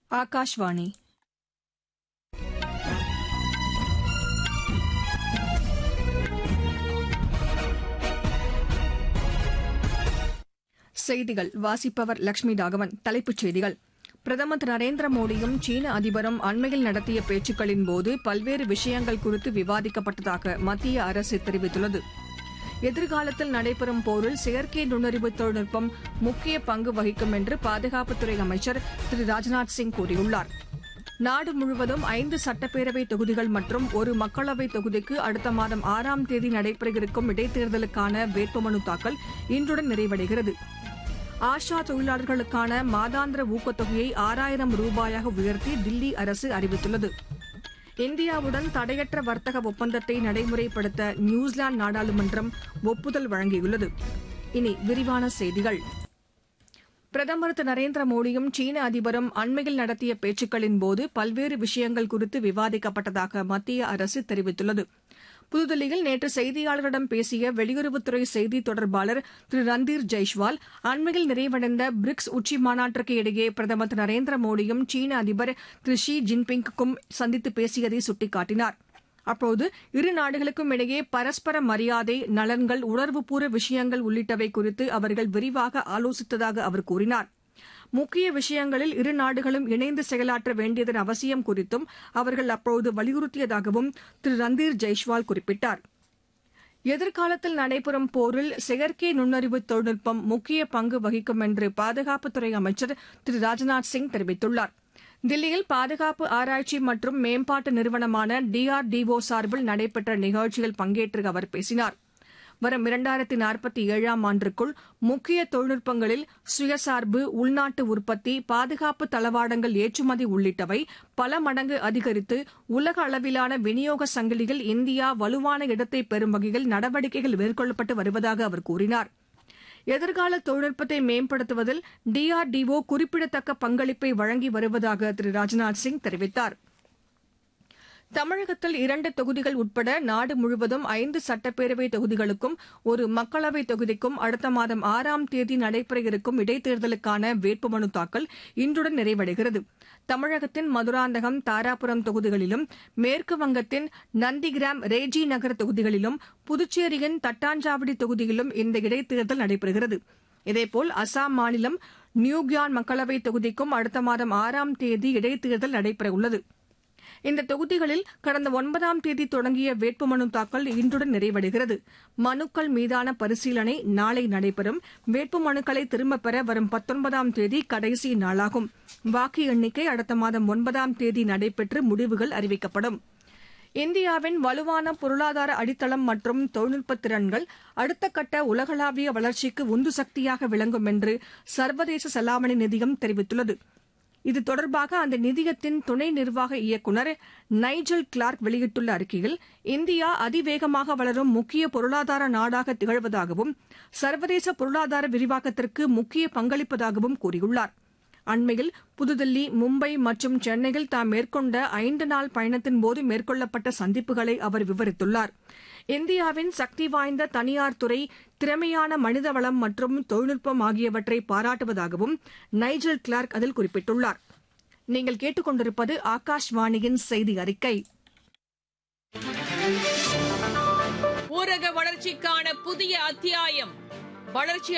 ஆகாஷ்வாணி செய்திகள் வாசிப்பவர் லட்சுமி ராகவன் தலைப்புச் செய்திகள் பிரதமர் திரு நரேந்திர மோடியும் சீன அதிபரும் அண்மையில் நடத்திய பேச்சுக்களின்போது பல்வேறு விஷயங்கள் குறித்து விவாதிக்கப்பட்டதாக மத்திய அரசு தெரிவித்துள்ளது எதிர்காலத்தில் நடைபெறும் போரில் செயற்கை நுண்ணறிவு தொழில்நுட்பம் முக்கிய பங்கு வகிக்கும் என்று பாதுகாப்புத்துறை அமைச்சர் திரு ராஜ்நாத் சிங் கூறியுள்ளார் நாடு முழுவதும் ஐந்து சட்டப்பேரவை தொகுதிகள் மற்றும் ஒரு மக்களவை தொகுதிக்கு அடுத்த மாதம் ஆறாம் தேதி நடைபெறவிருக்கும் இடைத்தேர்தலுக்கான வேட்புமனு தாக்கல் இன்றுடன் நிறைவடைகிறது ஆஷா தொழிலாளர்களுக்கான மாதாந்திர ஊக்கத்தொகையை ஆறாயிரம் ரூபாயாக உயர்த்தி தில்லி அரசு அறிவித்துள்ளது இந்தியாவுடன் தடையற்ற வர்த்தக ஒப்பந்தத்தை நடைமுறைப்படுத்த நியூசிலாந்து நாடாளுமன்றம் ஒப்புதல் வழங்கியுள்ளது இனி விரிவான செய்திகள் பிரதமர் திரு நரேந்திர மோடியும் சீன அதிபரும் அண்மையில் நடத்திய பேச்சுக்களின்போது பல்வேறு விஷயங்கள் குறித்து விவாதிக்கப்பட்டதாக மத்திய அரசு தெரிவித்துள்ளது புதுதில்லியில் நேற்று செய்தியாளர்களிடம் பேசிய வெளியுறவுத்துறை செய்தி தொடர்பாளர் திரு ரந்தீர் ஜெய்ஷ்வால் அண்மையில் நிறைவடைந்த பிரிக்ஸ் உச்சி மாநாட்டிற்கு இடையே பிரதமர் திரு நரேந்திர மோடியும் சீன அதிபர் திரு ஷி ஜின்பிங்குக்கும் சந்தித்து பேசியதை சுட்டிக்காட்டினார் அப்போது இரு நாடுகளுக்கும் இடையே பரஸ்பர மரியாதை நலன்கள் உணர்வுபூர்வ விஷயங்கள் உள்ளிட்டவை குறித்து அவர்கள் விரிவாக ஆலோசித்ததாக அவர் கூறினார் முக்கிய விஷயங்களில் இரு நாடுகளும் இணைந்து செயலாற்ற வேண்டியதன் அவசியம் குறித்தும் அவர்கள் அப்போது வலியுறுத்தியதாகவும் திரு ரந்தீர் ஜெய்ஷ்வால் குறிப்பிட்டார் எதிர்காலத்தில் நடைபெறும் போரில் செயற்கை நுண்ணறிவு தொழில்நுட்பம் முக்கிய பங்கு வகிக்கும் என்று பாதுகாப்புத்துறை அமைச்சர் திரு ராஜ்நாத் சிங் தெரிவித்துள்ளார் தில்லியில் பாதுகாப்பு ஆராய்ச்சி மற்றும் மேம்பாட்டு நிறுவனமான டிஆர்டிஓ சார்பில் நடைபெற்ற நிகழ்ச்சியில் பங்கேற்று அவர் பேசினார் வரும் இரண்டாயிரத்தி நாற்பத்தி ஏழாம் ஆண்டிற்குள் முக்கிய தொழில்நுட்பங்களில் சுயசார்பு உள்நாட்டு உற்பத்தி பாதுகாப்பு தளவாடங்கள் ஏற்றுமதி உள்ளிட்டவை பல மடங்கு அதிகரித்து உலக அளவிலான விநியோக சங்கிலியில் இந்தியா வலுவான இடத்தை பெறும் வகையில் நடவடிக்கைகள் மேற்கொள்ளப்பட்டு வருவதாக அவர் கூறினார் எதிர்கால தொழில்நுட்பத்தை மேம்படுத்துவதில் டிஆர்டிஓ குறிப்பிடத்தக்க பங்களிப்பை வழங்கி வருவதாக திரு ராஜ்நாத் சிங் தெரிவித்தார் தமிழகத்தில் இரண்டு தொகுதிகள் உட்பட நாடு முழுவதும் ஐந்து சட்டப்பேரவை தொகுதிகளுக்கும் ஒரு மக்களவை தொகுதிக்கும் அடுத்த மாதம் ஆறாம் தேதி நடைபெற இருக்கும் இடைத்தேர்தலுக்கான வேட்புமனு தாக்கல் இன்றுடன் நிறைவடைகிறது தமிழகத்தின் மதுராந்தகம் தாராபுரம் தொகுதிகளிலும் மேற்கு வங்கத்தின் நந்திகிராம் ரேஜி நகர் தொகுதிகளிலும் புதுச்சேரியின் தட்டாஞ்சாவடி தொகுதியிலும் இந்த இடைத்தேர்தல் நடைபெறுகிறது இதேபோல் அசாம் மாநிலம் நியூகியான் மக்களவைத் தொகுதிக்கும் அடுத்த மாதம் ஆறாம் தேதி இடைத்தேர்தல் நடைபெறவுள்ளது இந்த தொகுதிகளில் கடந்த ஒன்பதாம் தேதி தொடங்கிய வேட்புமனு தாக்கல் இன்றுடன் நிறைவடைகிறது மனுக்கள் மீதான பரிசீலனை நாளை நடைபெறும் வேட்புமனுக்களை திரும்பப் பெற வரும் பத்தொன்பதாம் தேதி கடைசி நாளாகும் வாக்கு எண்ணிக்கை அடுத்த மாதம் ஒன்பதாம் தேதி நடைபெற்று முடிவுகள் அறிவிக்கப்படும் இந்தியாவின் வலுவான பொருளாதார அடித்தளம் மற்றும் தொழில்நுட்ப திறன்கள் அடுத்த கட்ட உலகளாவிய வளர்ச்சிக்கு உந்து சக்தியாக விளங்கும் என்று சர்வதேச செலாவணி நிதியம் தெரிவித்துள்ளது இது தொடர்பாக அந்த நிதியத்தின் துணை நிர்வாக இயக்குநர் நைஜல் கிளார்க் வெளியிட்டுள்ள அறிக்கையில் இந்தியா அதிவேகமாக வளரும் முக்கிய பொருளாதார நாடாக திகழ்வதாகவும் சர்வதேச பொருளாதார விரிவாக்கத்திற்கு முக்கிய பங்களிப்பதாகவும் கூறியுள்ளார் அண்மையில் புதுதில்லி மும்பை மற்றும் சென்னையில் தாம் மேற்கொண்ட ஐந்து நாள் பயணத்தின்போது மேற்கொள்ளப்பட்ட சந்திப்புகளை அவர் விவரித்துள்ளார் இந்தியாவின் சக்தி வாய்ந்த தனியார் துறை திறமையான மனிதவளம் மற்றும் தொழில்நுட்பம் ஆகியவற்றை பாராட்டுவதாகவும் நைஜல் கிளார்க் அதில் குறிப்பிட்டுள்ளார் நீங்கள் கேட்டுக்கொண்டிருப்பது ஆகாஷ்வாணியின் செய்தி அறிக்கை ஊரக வளர்ச்சிக்கான புதிய அத்தியாயம் வளர்ச்சி